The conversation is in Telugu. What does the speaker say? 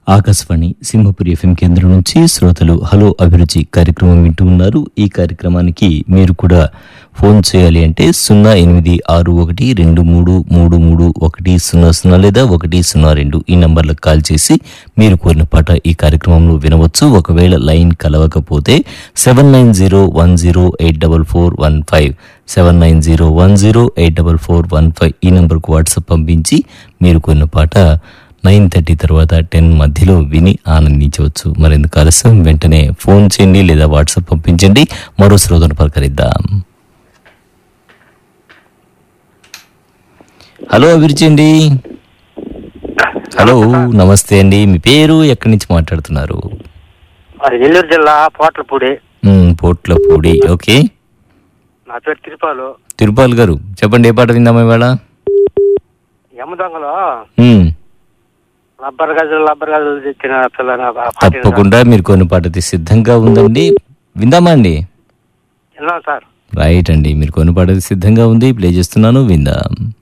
ఆకాశవాణి సింహపురి ఎఫ్ఎం కేంద్రం నుంచి శ్రోతలు హలో అభిరుచి కార్యక్రమం వింటూ ఉన్నారు ఈ కార్యక్రమానికి మీరు కూడా ఫోన్ చేయాలి అంటే సున్నా ఎనిమిది ఆరు ఒకటి రెండు మూడు మూడు మూడు ఒకటి సున్నా సున్నా లేదా ఒకటి సున్నా రెండు ఈ నంబర్లకు కాల్ చేసి మీరు కోరిన పాట ఈ కార్యక్రమంలో వినవచ్చు ఒకవేళ లైన్ కలవకపోతే seven nine zero one zero eight double four one five seven nine zero one zero eight double four one five ఈ నంబర్కు వాట్సాప్ పంపించి మీరు కొన్న పాట నైన్ థర్టీ తర్వాత టెన్ మధ్యలో విని ఆనందించవచ్చు మరెందుకు ఆలస్యం వెంటనే ఫోన్ చేయండి లేదా వాట్సాప్ పంపించండి మరో శ్రోతను పలకరిద్దాం హలో అభిరుచి అండి హలో నమస్తే అండి మీ పేరు ఎక్కడి నుంచి మాట్లాడుతున్నారు అది నెల్లూరు జిల్లా పోట్లపూడి మ్, పోట్లపూడి ఓకే నా పేరు తిరుపాలు తిరుపాల్ గారు చెప్పండి ఏ పాట విందామా ఇవాళ యమదొంగలో మ్, రబ్బర్ గజలు రబ్బర్ గజలు తెచ్చిన పిల్లల తప్పకుండా మీరు కొన్ని పాట సిద్ధంగా ఉందండి విందామా అండి విన్నాం సార్ రైట్ అండి మీరు కొన్ని పాట సిద్ధంగా ఉంది ప్లే చేస్తున్నాను విందాం